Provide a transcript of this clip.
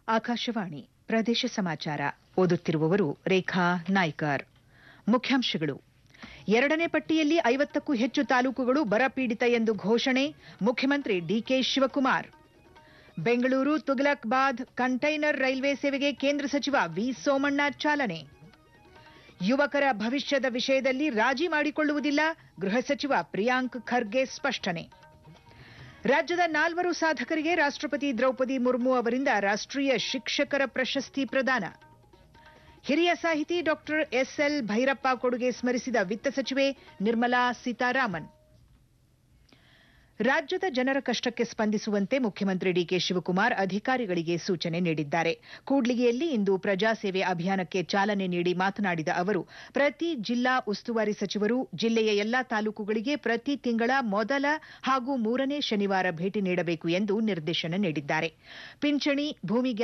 ಆಕಾಶವಾಣಿ ಪ್ರದೇಶ ಸಮಾಚಾರ ಓದುತ್ತಿರುವವರು ರೇಖಾ ನಾಯ್ಕರ್ ಮುಖ್ಯಾಂಶಗಳು ಎರಡನೇ ಪಟ್ಟಿಯಲ್ಲಿ ಐವತ್ತಕ್ಕೂ ಹೆಚ್ಚು ತಾಲೂಕುಗಳು ಬರಪೀಡಿತ ಎಂದು ಘೋಷಣೆ ಮುಖ್ಯಮಂತ್ರಿ DK Shivakumar Bengaluru Tughlakabad container railway ಸೇವೆಗೆ ಕೇಂದ್ರ ಸಚಿವ ವಿ ಸೋಮಣ್ಣ ಚಾಲನೆ ಯುವಕರ ಭವಿಷ್ಯದ ವಿಷಯದಲ್ಲಿ ರಾಜಿ ಮಾಡಿಕೊಳ್ಳುವುದಿಲ್ಲ ಗೃಹ ಸಚಿವ ಪ್ರಿಯಾಂಕ್ ಖರ್ಗೆ ಸ್ಪಷ್ಟನೆ ರಾಜ್ಯದ ನಾಲ್ವರು ಸಾಧಕರಿಗೆ ರಾಷ್ಟ್ರಪತಿ ದ್ರೌಪದಿ ಮುರ್ಮು ಅವರಿಂದ ರಾಷ್ಟ್ರೀಯ ಶಿಕ್ಷಕರ ಪ್ರಶಸ್ತಿ ಪ್ರದಾನ ಹಿರಿಯ ಸಾಹಿತಿ ಡಾ ಎಸ್ಎಲ್ ಭೈರಪ್ಪ ಕೊಡುಗೆ ಸ್ಮರಿಸಿದ ವಿತ್ತ ಸಚಿವೆ ನಿರ್ಮಲಾ ಸೀತಾರಾಮನ್ ರಾಜ್ಯದ ಜನರ ಕಷ್ಟಕ್ಕೆ ಸ್ಪಂದಿಸುವಂತೆ ಮುಖ್ಯಮಂತ್ರಿ ಡಿಕೆ ಶಿವಕುಮಾರ್ ಅಧಿಕಾರಿಗಳಿಗೆ ಸೂಚನೆ ನೀಡಿದ್ದಾರೆ ಕೂಡ್ಲಿಗಿಯಲ್ಲಿ ಇಂದು ಪ್ರಜಾಸೇವೆ ಅಭಿಯಾನಕ್ಕೆ ಚಾಲನೆ ನೀಡಿ ಮಾತನಾಡಿದ ಅವರು ಪ್ರತಿ ಜಿಲ್ಲಾ ಉಸ್ತುವಾರಿ ಸಚಿವರು ಜಿಲ್ಲೆಯ ಎಲ್ಲಾ ತಾಲೂಕುಗಳಿಗೆ ಪ್ರತಿ ತಿಂಗಳ ಮೊದಲ ಹಾಗೂ ಮೂರನೇ ಶನಿವಾರ ಭೇಟಿ ನೀಡಬೇಕು ಎಂದು ನಿರ್ದೇಶನ ನೀಡಿದ್ದಾರೆ ಪಿಂಚಣಿ ಭೂಮಿ